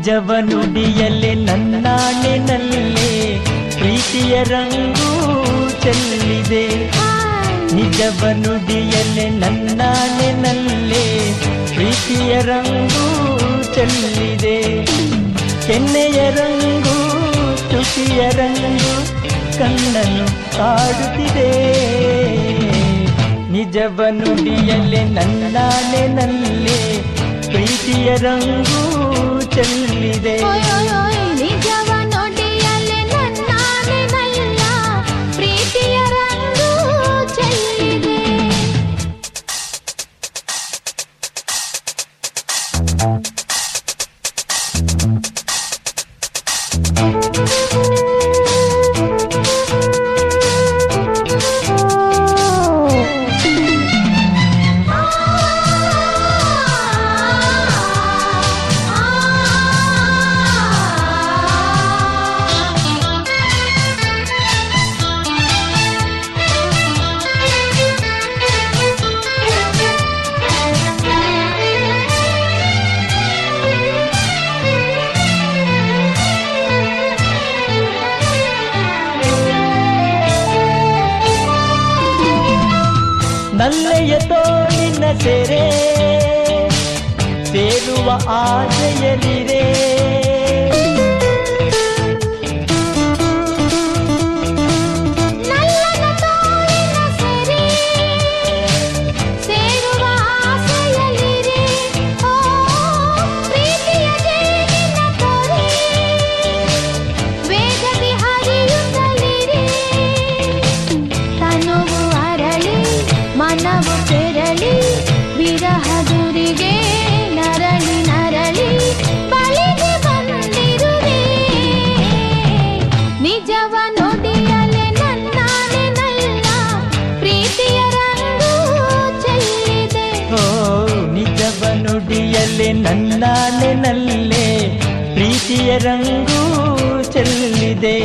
ನಿಜವ ನುಡಿಯಲೆ ನನ್ನಾಣಿನಲ್ಲೇ ಪ್ರೀತಿಯ ರಂಗು ಚೆಲ್ಲಿದೆ ನಿಜವ ನುಡಿಯಲೆ ನನ್ನಾಣಿನಲ್ಲೇ ಪ್ರೀತಿಯ ರಂಗು ಚೆಲ್ಲಿದೆ ಕೆನ್ನೆಯ ರಂಗು ತುಟಿಯ ರಂಗು ಕಣ್ಣನ್ನು ಕಾಡುತ್ತಿದೆ ನಿಜವ ನುಡಿಯಲೆ ನನ್ನಾಣಿನಲ್ಲೇ ಪ್ರೀತಿಯ ರಂಗು ಚೆಲ್ಲಿದೆ ನಿಜವ ನುಡಿಯಲೆ ನನ್ನಾನೆನಲ್ಲ ಪ್ರೀತಿಯ ರಂಗು ಚೆಲ್ಲಿದೆ ನಲ್ಲೆಯ ತೋಳಿನ ಸೆರೆ ಸೇರುವ ಆಸೆಯಲಿರೆ ನಲ್ಲನ ತೋಳಿನ ಸೆರೆ ಸೇರುವ ಆಸೆಯಲ್ಲಿರೆ ಓ ಪ್ರೀತಿಯ ಜೇನಿನ ತೊರೆ ವೇಗದಿ ಹರಿಯುತ್ತಲಿರೆ ತನುವು ಅರಳಿ ಮನವು ಕೆರಳಿ ವಿರಹದುರಿಗೆ ನರಳಿ ನರಳಿ ಬಳಿಗೆ ಬಂದಿರುವೆ ನಿಜವ ನುಡಿಯಲೆ ನನ್ನಾನೆನಲ್ಲ ಪ್ರೀತಿಯ ರಂಗು ಚೆಲ್ಲಿದೆ ಓ ನಿಜವ ನುಡಿಯಲೆ ನನ್ನಾನೆನಲ್ಲೇ ಪ್ರೀತಿಯ ರಂಗು ಚೆಲ್ಲಿದೆ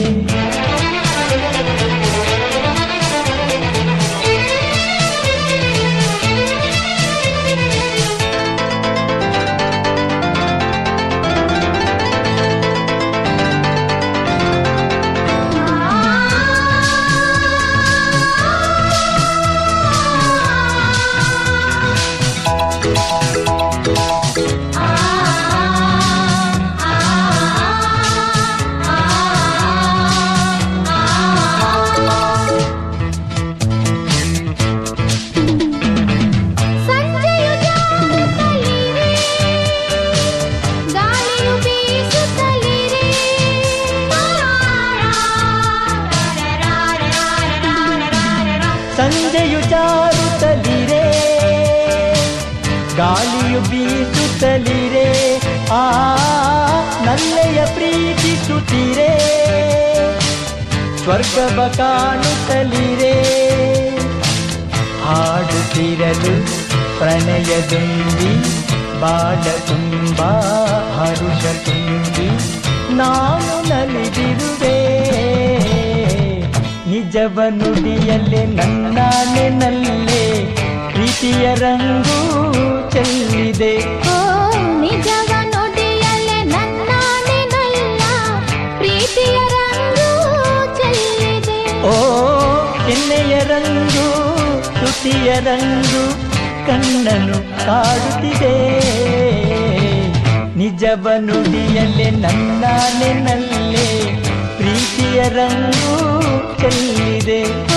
ಸಂಜೆಯು ಜಾರುತ್ತಲಿರೆ ಗಾಳಿಯು ಬೀಸುತ್ತಲಿರೆ ಸಂಜೆಯು ಜಾರುತ್ತಲಿರೆ ಗಾಳಿಯು ಬೀಸುತ್ತಲಿರೆ ಆ ನಲ್ಲೆಯ ಪ್ರೀತಿಸುತ್ತಿರೆ ಸ್ವರ್ಗವ ಕಾಣುತ್ತಲಿರೆ ಹಾಡುತ್ತಿರಲು ಪ್ರಣಯದುಂಬಿ ಬಾಳ ತುಂಬ ಹರುಷ ತುಂಬಿ ನಾನು ನಲಿದಿರುವೆ ನಿಜವ ನುಡಿಯಲ್ಲೇ ನನ್ನಾನೆನಲ್ಲೇ ಪ್ರೀತಿಯ ರಂಗು ಚೆಲ್ಲಿದೆ ಓ ನಿಜವ ನುಡಿಯಲೆ ನನ್ನಾನೆನಲ್ಲ ಪ್ರೀತಿಯ ರಂಗು ಚೆಲ್ಲಿದೆ ಓ ಕೆನ್ನೆಯ ರಂಗು ತುಟಿಯ ರಂಗು ಕಣ್ಣನು ಕಾಡುತ್ತಿದೆ ನಿಜವ ನುಡಿಯಲ್ಲೇ ನನ್ನಾನೆನಲ್ಲೇ ಪ್ರೀತಿಯ ರಂಗು ಚೆಲ್ಲಿದೆ